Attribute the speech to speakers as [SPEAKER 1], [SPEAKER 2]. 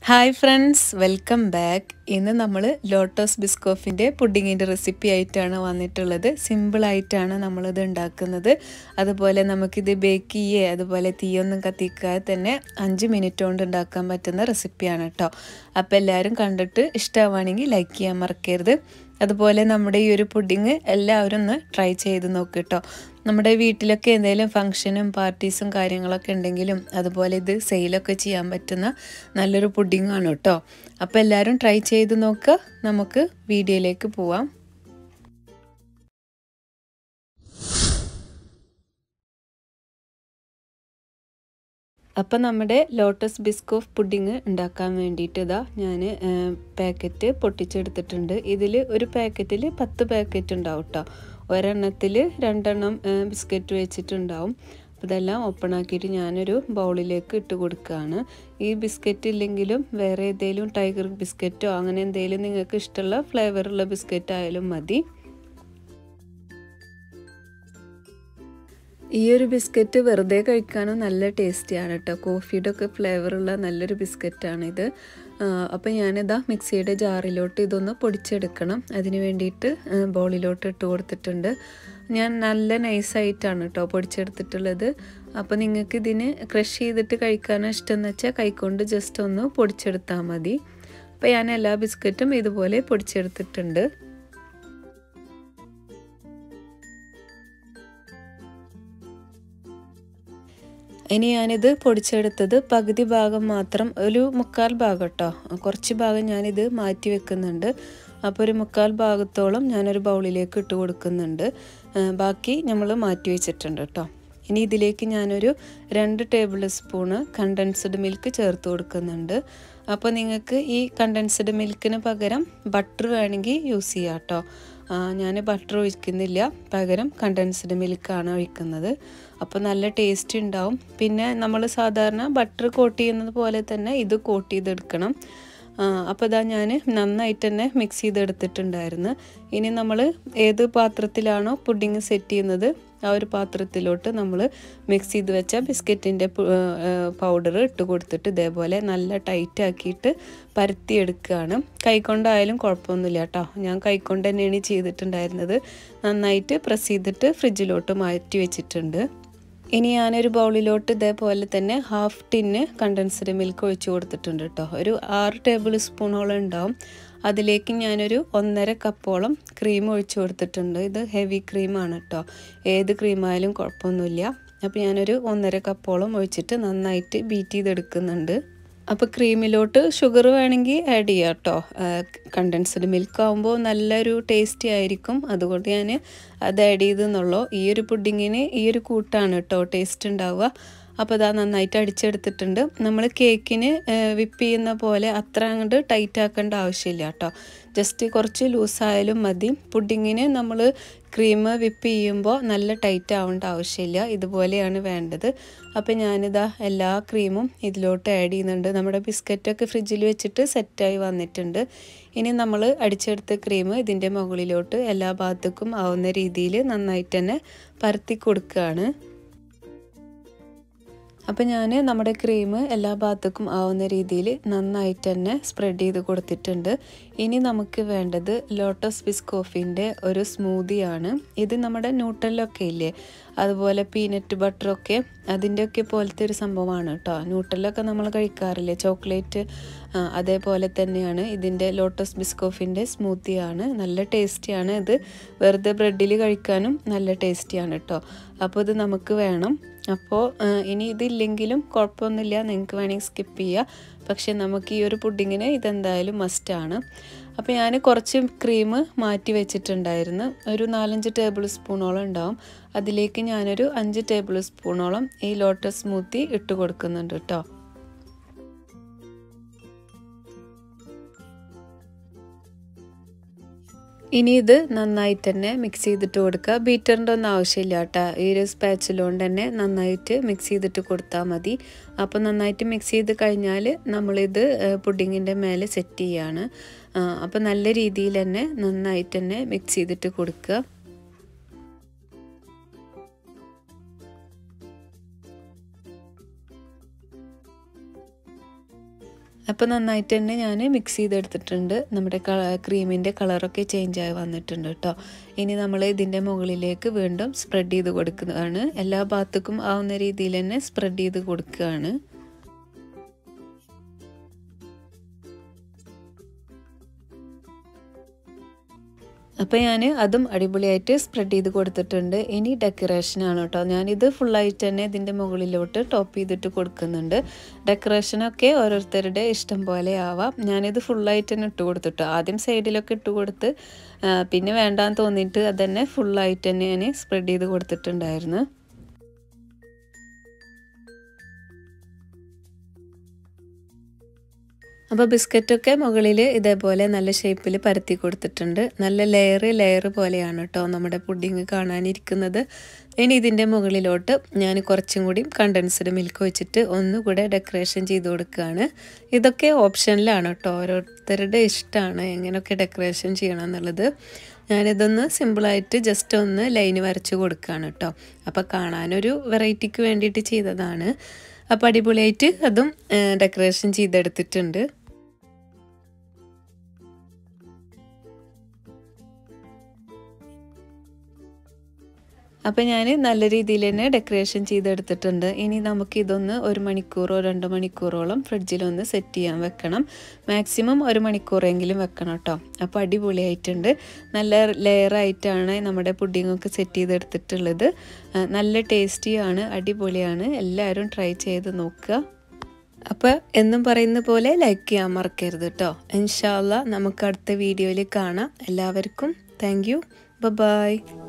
[SPEAKER 1] hi friends welcome back ഇന്ന് നമ്മൾ lotus ബിസ്കോഫിൻ്റെ പുഡിങ്ങിൻ്റെ recipe ആയിട്ടാണ് വന്നിട്ടുള്ളത് സിമ്പിളായിട്ടാണ് നമ്മളിത് ഉണ്ടാക്കുന്നത് അതുപോലെ നമുക്കിത് ബേക്ക് ചെയ്യേ അതുപോലെ തീയൊന്നും കത്തിക്കാതെ തന്നെ അഞ്ച് മിനിറ്റ് കൊണ്ട് ഉണ്ടാക്കാൻ പറ്റുന്ന റെസിപ്പിയാണ് കേട്ടോ അപ്പോൾ എല്ലാവരും കണ്ടിട്ട് ഇഷ്ടമാവുകയാണെങ്കിൽ ലൈക്ക് ചെയ്യാൻ മറക്കരുത് അതുപോലെ നമ്മുടെ ഈ ഒരു പുഡിങ് എല്ലാവരും ഒന്ന് ട്രൈ ചെയ്ത് നോക്ക് കേട്ടോ നമ്മുടെ വീട്ടിലൊക്കെ എന്തെങ്കിലും ഫങ്ഷനും പാർട്ടീസും കാര്യങ്ങളൊക്കെ ഉണ്ടെങ്കിലും അതുപോലെ ഇത് സെയിലൊക്കെ ചെയ്യാൻ പറ്റുന്ന നല്ലൊരു പുഡിങ്ങാണ് കേട്ടോ അപ്പോൾ എല്ലാവരും ട്രൈ ചെയ്ത് നോക്കുക നമുക്ക് വീഡിയോയിലേക്ക് പോവാം അപ്പം നമ്മുടെ ലോട്ടസ് ബിസ്കോഫ് പുഡിങ് ഉണ്ടാക്കാൻ വേണ്ടിയിട്ട് ഇതാ ഞാൻ പാക്കറ്റ് പൊട്ടിച്ചെടുത്തിട്ടുണ്ട് ഇതിൽ ഒരു പാക്കറ്റിൽ പത്ത് പാക്കറ്റ് ഉണ്ടാവും കേട്ടോ ഒരെണ്ണത്തിൽ രണ്ടെണ്ണം ബിസ്ക്കറ്റ് വെച്ചിട്ടുണ്ടാവും ഇതെല്ലാം ഓപ്പൺ ആക്കിയിട്ട് ഞാനൊരു ബൗളിലേക്ക് ഇട്ട് കൊടുക്കുകയാണ് ഈ ബിസ്ക്കറ്റ് ഇല്ലെങ്കിലും വേറെ ഏതെങ്കിലും ടൈഗർ ബിസ്ക്കറ്റോ അങ്ങനെ എന്തെങ്കിലും നിങ്ങൾക്ക് ഇഷ്ടമുള്ള ഫ്ലേവറുള്ള ബിസ്ക്കറ്റ് ആയാലും മതി ഈ ഒരു ബിസ്ക്കറ്റ് വെറുതെ കഴിക്കാനും നല്ല ടേസ്റ്റിയാണ് കേട്ടോ കോഫിയുടെ ഒക്കെ ഫ്ലേവറുള്ള നല്ലൊരു ബിസ്ക്കറ്റാണിത് അപ്പോൾ ഞാനിതാ മിക്സിയുടെ ജാറിലോട്ട് ഇതൊന്ന് പൊടിച്ചെടുക്കണം അതിന് വേണ്ടിയിട്ട് ബൗളിലോട്ട് ഇട്ട് കൊടുത്തിട്ടുണ്ട് ഞാൻ നല്ല നൈസായിട്ടാണ് കേട്ടോ പൊടിച്ചെടുത്തിട്ടുള്ളത് അപ്പോൾ നിങ്ങൾക്ക് ഇതിന് ക്രഷ് ചെയ്തിട്ട് കഴിക്കാനോ ഇഷ്ടമെന്ന് വെച്ചാൽ കൈകൊണ്ട് ജസ്റ്റ് ഒന്ന് പൊടിച്ചെടുത്താൽ മതി അപ്പോൾ ഞാൻ എല്ലാ ബിസ്ക്കറ്റും ഇതുപോലെ പൊടിച്ചെടുത്തിട്ടുണ്ട് ഇനി ഞാനിത് പൊടിച്ചെടുത്തത് പകുതി ഭാഗം മാത്രം ഒരു മുക്കാൽ ഭാഗം കേട്ടോ കുറച്ച് ഭാഗം ഞാനിത് മാറ്റി വെക്കുന്നുണ്ട് അപ്പോൾ ഒരു മുക്കാൽ ഭാഗത്തോളം ഞാനൊരു ബൗളിലേക്ക് ഇട്ട് കൊടുക്കുന്നുണ്ട് ബാക്കി നമ്മൾ മാറ്റി വെച്ചിട്ടുണ്ട് കേട്ടോ ഇനി ഇതിലേക്ക് ഞാനൊരു രണ്ട് ടേബിൾ സ്പൂണ് കണ്ടൻസ്ഡ് മിൽക്ക് ചേർത്ത് കൊടുക്കുന്നുണ്ട് അപ്പോൾ നിങ്ങൾക്ക് ഈ കണ്ടൻസ്ഡ് മിൽക്കിന് പകരം ബട്ടർ വേണമെങ്കിൽ യൂസ് ചെയ്യാം കേട്ടോ ഞാൻ ബട്ടർ ഒഴിക്കുന്നില്ല പകരം കണ്ടൻസ്ഡ് മിൽക്കാണ് ഒഴിക്കുന്നത് അപ്പോൾ നല്ല ടേസ്റ്റ് ഉണ്ടാവും പിന്നെ നമ്മൾ സാധാരണ ബട്ടർ കോട്ട് ചെയ്യുന്നത് പോലെ തന്നെ ഇത് കോട്ട് ചെയ്തെടുക്കണം അപ്പോൾ ഇതാ ഞാൻ നന്നായിട്ട് തന്നെ മിക്സ് ചെയ്തെടുത്തിട്ടുണ്ടായിരുന്നു ഇനി നമ്മൾ ഏത് പാത്രത്തിലാണോ പുഡിങ് സെറ്റ് ചെയ്യുന്നത് ആ ഒരു പാത്രത്തിലോട്ട് നമ്മൾ മിക്സ് ചെയ്ത് വെച്ച ബിസ്ക്കറ്റിൻ്റെ പൗഡർ ഇട്ട് കൊടുത്തിട്ട് ഇതേപോലെ നല്ല ടൈറ്റ് ആക്കിയിട്ട് പരത്തിയെടുക്കുകയാണ് കൈകൊണ്ടായാലും കുഴപ്പമൊന്നുമില്ല കേട്ടോ ഞാൻ കൈകൊണ്ട് തന്നെയാണ് ചെയ്തിട്ടുണ്ടായിരുന്നത് നന്നായിട്ട് പ്രസ് ചെയ്തിട്ട് ഫ്രിഡ്ജിലോട്ട് മാറ്റി വെച്ചിട്ടുണ്ട് ഇനി ഞാനൊരു ബൗളിലോട്ട് ഇതേപോലെ തന്നെ ഹാഫ് ടിന്ന് കണ്ടൻസ്ഡ് മിൽക്ക് ഒഴിച്ച് കൊടുത്തിട്ടുണ്ട് കേട്ടോ ഒരു ആറ് ടേബിൾ സ്പൂണോളം ഉണ്ടാവും അതിലേക്ക് ഞാനൊരു ഒന്നര കപ്പോളം ക്രീം ഒഴിച്ചു കൊടുത്തിട്ടുണ്ട് ഇത് ഹെവി ക്രീമാണ് കേട്ടോ ഏത് ക്രീമായാലും കുഴപ്പമൊന്നുമില്ല അപ്പോൾ ഞാനൊരു ഒന്നര കപ്പോളം ഒഴിച്ചിട്ട് നന്നായിട്ട് ബീറ്റ് ചെയ്തെടുക്കുന്നുണ്ട് അപ്പോൾ ക്രീമിലോട്ട് ഷുഗർ വേണമെങ്കിൽ ആഡ് ചെയ്യാം കേട്ടോ കണ്ടൻസ്ഡ് മിൽക്ക് ആകുമ്പോൾ നല്ലൊരു ടേസ്റ്റി ആയിരിക്കും അതുകൊണ്ട് ഞാൻ അത് ആഡ് ചെയ്തെന്നുള്ളൂ ഈ ഒരു പുഡിങ്ങിന് ഈ ഒരു കൂട്ടാണ് കേട്ടോ ടേസ്റ്റ് ഉണ്ടാവുക അപ്പോൾ അതാ നന്നായിട്ട് അടിച്ചെടുത്തിട്ടുണ്ട് നമ്മൾ കേക്കിന് വിപ്പ് ചെയ്യുന്ന പോലെ അത്ര അങ്ങോട്ട് ടൈറ്റ് ആക്കേണ്ട ആവശ്യമില്ല കേട്ടോ ജസ്റ്റ് കുറച്ച് ലൂസായാലും മതി പുഡിങ്ങിന് നമ്മൾ ക്രീം വിപ്പ് ചെയ്യുമ്പോൾ നല്ല ടൈറ്റ് ആവേണ്ട ആവശ്യമില്ല ഇതുപോലെയാണ് വേണ്ടത് അപ്പോൾ ഞാനിതാ എല്ലാ ക്രീമും ഇതിലോട്ട് ആഡ് ചെയ്യുന്നുണ്ട് നമ്മുടെ ബിസ്ക്കറ്റൊക്കെ ഫ്രിഡ്ജിൽ വെച്ചിട്ട് സെറ്റായി വന്നിട്ടുണ്ട് ഇനി നമ്മൾ അടിച്ചെടുത്ത ക്രീം ഇതിൻ്റെ മുകളിലോട്ട് എല്ലാ ഭാഗത്തേക്കും ആവുന്ന രീതിയിൽ നന്നായിട്ട് തന്നെ പരത്തി കൊടുക്കുകയാണ് അപ്പോൾ ഞാൻ നമ്മുടെ ക്രീം എല്ലാ ഭാഗത്തേക്കും ആവുന്ന രീതിയിൽ നന്നായിട്ട് തന്നെ സ്പ്രെഡ് ചെയ്ത് കൊടുത്തിട്ടുണ്ട് ഇനി നമുക്ക് വേണ്ടത് ലോട്ടസ് ബിസ്കോഫിൻ്റെ ഒരു സ്മൂതിയാണ് ഇത് നമ്മുടെ ന്യൂട്ടലൊക്കെ ഇല്ലേ അതുപോലെ പീനട്ട് ബട്ടറൊക്കെ അതിൻ്റെയൊക്കെ പോലത്തെ ഒരു സംഭവമാണ് കേട്ടോ ന്യൂട്ടലൊക്കെ നമ്മൾ കഴിക്കാറില്ലേ ചോക്ലേറ്റ് അതേപോലെ തന്നെയാണ് ഇതിൻ്റെ ലോട്ടസ് ബിസ്കോഫിൻ്റെ സ്മൂത്തിയാണ് നല്ല ടേസ്റ്റിയാണ് ഇത് വെറുതെ ബ്രെഡിൽ കഴിക്കാനും നല്ല ടേസ്റ്റിയാണ് കേട്ടോ അപ്പോൾ ഇത് നമുക്ക് വേണം അപ്പോൾ ഇനി ഇതില്ലെങ്കിലും കുഴപ്പമൊന്നുമില്ല നിങ്ങൾക്ക് വേണമെങ്കിൽ സ്കിപ്പ് ചെയ്യുക പക്ഷേ നമുക്ക് ഈ ഒരു പുഡിങ്ങിന് ഇതെന്തായാലും മസ്റ്റാണ് അപ്പോൾ ഞാൻ കുറച്ച് ക്രീം മാറ്റി വെച്ചിട്ടുണ്ടായിരുന്നു ഒരു നാലഞ്ച് ടേബിൾ സ്പൂണോളം ഉണ്ടാവും അതിലേക്ക് ഞാനൊരു അഞ്ച് ടേബിൾ സ്പൂണോളം ഈ ലോട്ടസ് സ്മൂത്തി ഇട്ട് കൊടുക്കുന്നുണ്ട് കേട്ടോ ഇനി ഇത് നന്നായിട്ട് തന്നെ മിക്സ് ചെയ്തിട്ട് കൊടുക്കുക ബീറ്ററിൻ്റെ ഒന്നും ആവശ്യമില്ല കേട്ടോ ഈ ഒരു സ്പാച്ചിലുകൊണ്ട് തന്നെ നന്നായിട്ട് മിക്സ് ചെയ്തിട്ട് കൊടുത്താൽ മതി അപ്പോൾ നന്നായിട്ട് മിക്സ് ചെയ്ത് കഴിഞ്ഞാൽ നമ്മളിത് പുഡിങ്ങിൻ്റെ മേലെ സെറ്റ് ചെയ്യാണ് അപ്പോൾ നല്ല രീതിയിൽ തന്നെ നന്നായിട്ട് തന്നെ മിക്സ് ചെയ്തിട്ട് കൊടുക്കുക അപ്പോൾ നന്നായിട്ട് തന്നെ ഞാൻ മിക്സ് ചെയ്തെടുത്തിട്ടുണ്ട് നമ്മുടെ ക്രീമിൻ്റെ കളറൊക്കെ ചേഞ്ച് ആയി വന്നിട്ടുണ്ട് കേട്ടോ ഇനി നമ്മൾ ഇതിൻ്റെ മുകളിലേക്ക് വീണ്ടും സ്പ്രെഡ് ചെയ്ത് കൊടുക്കുന്നതാണ് എല്ലാ ഭാഗത്തേക്കും ആവുന്ന രീതിയിൽ തന്നെ സ്പ്രെഡ് ചെയ്ത് കൊടുക്കുകയാണ് അപ്പോൾ ഞാൻ അതും അടിപൊളിയായിട്ട് സ്പ്രെഡ് ചെയ്ത് കൊടുത്തിട്ടുണ്ട് ഇനി ഡെക്കറേഷനാണ് കേട്ടോ ഞാനിത് ഫുള്ളായിട്ട് തന്നെ ഇതിൻ്റെ മുകളിലോട്ട് ടോപ്പ് ചെയ്തിട്ട് കൊടുക്കുന്നുണ്ട് ഡെക്കറേഷനൊക്കെ ഓരോരുത്തരുടെ ഇഷ്ടം പോലെ ആവാം ഞാനിത് ഫുള്ളായിട്ട് തന്നെ ഇട്ട് കൊടുത്തിട്ടു ആദ്യം സൈഡിലൊക്കെ ഇട്ട് കൊടുത്ത് പിന്നെ വേണ്ടാന്ന് തോന്നിയിട്ട് അതന്നെ ഫുള്ളായിട്ട് തന്നെ ഞാൻ സ്പ്രെഡ് ചെയ്ത് കൊടുത്തിട്ടുണ്ടായിരുന്നു അപ്പോൾ ബിസ്ക്കറ്റൊക്കെ മുകളിൽ ഇതേപോലെ നല്ല ഷേപ്പിൽ പരത്തി കൊടുത്തിട്ടുണ്ട് നല്ല ലെയർ ലെയർ പോലെയാണ് കേട്ടോ നമ്മുടെ പുഡിങ് കാണാനിരിക്കുന്നത് ഇനി ഇതിൻ്റെ മുകളിലോട്ട് ഞാൻ കുറച്ചും കൂടി കണ്ടൻസ്ഡ് മിൽക്ക് വെച്ചിട്ട് ഒന്നുകൂടെ ഡെക്കറേഷൻ ചെയ്ത് കൊടുക്കുകയാണ് ഇതൊക്കെ ഓപ്ഷനിലാണ് കേട്ടോ ഓരോരുത്തരുടെ ഇഷ്ടമാണ് എങ്ങനെയൊക്കെ ഡെക്കറേഷൻ ചെയ്യണം എന്നുള്ളത് ഞാനിതൊന്ന് സിമ്പിളായിട്ട് ജസ്റ്റ് ഒന്ന് ലൈന് വരച്ച് കൊടുക്കുകയാണ് കേട്ടോ അപ്പോൾ കാണാനൊരു വെറൈറ്റിക്ക് വേണ്ടിയിട്ട് ചെയ്തതാണ് അപ്പോൾ അടിപൊളിയായിട്ട് അതും ഡെക്കറേഷൻ ചെയ്തെടുത്തിട്ടുണ്ട് അപ്പോൾ ഞാൻ നല്ല രീതിയിൽ തന്നെ ഡെക്കറേഷൻ ചെയ്തെടുത്തിട്ടുണ്ട് ഇനി നമുക്ക് ഇതൊന്ന് ഒരു മണിക്കൂറോ രണ്ട് മണിക്കൂറോളം ഫ്രിഡ്ജിലൊന്ന് സെറ്റ് ചെയ്യാൻ വെക്കണം മാക്സിമം ഒരു മണിക്കൂറെങ്കിലും വെക്കണം കേട്ടോ അപ്പോൾ അടിപൊളിയായിട്ടുണ്ട് നല്ല ലെയറായിട്ടാണ് നമ്മുടെ പുഡിങ്ങൊക്കെ സെറ്റ് ചെയ്തെടുത്തിട്ടുള്ളത് നല്ല ടേസ്റ്റിയാണ് അടിപൊളിയാണ് എല്ലാവരും ട്രൈ ചെയ്ത് നോക്കുക അപ്പോൾ എന്നും പറയുന്ന പോലെ ലൈക്ക് ചെയ്യാൻ മറക്കരുത് കേട്ടോ ഇൻഷാല്ല നമുക്ക് അടുത്ത വീഡിയോയിൽ കാണാം എല്ലാവർക്കും താങ്ക് യു ബൈ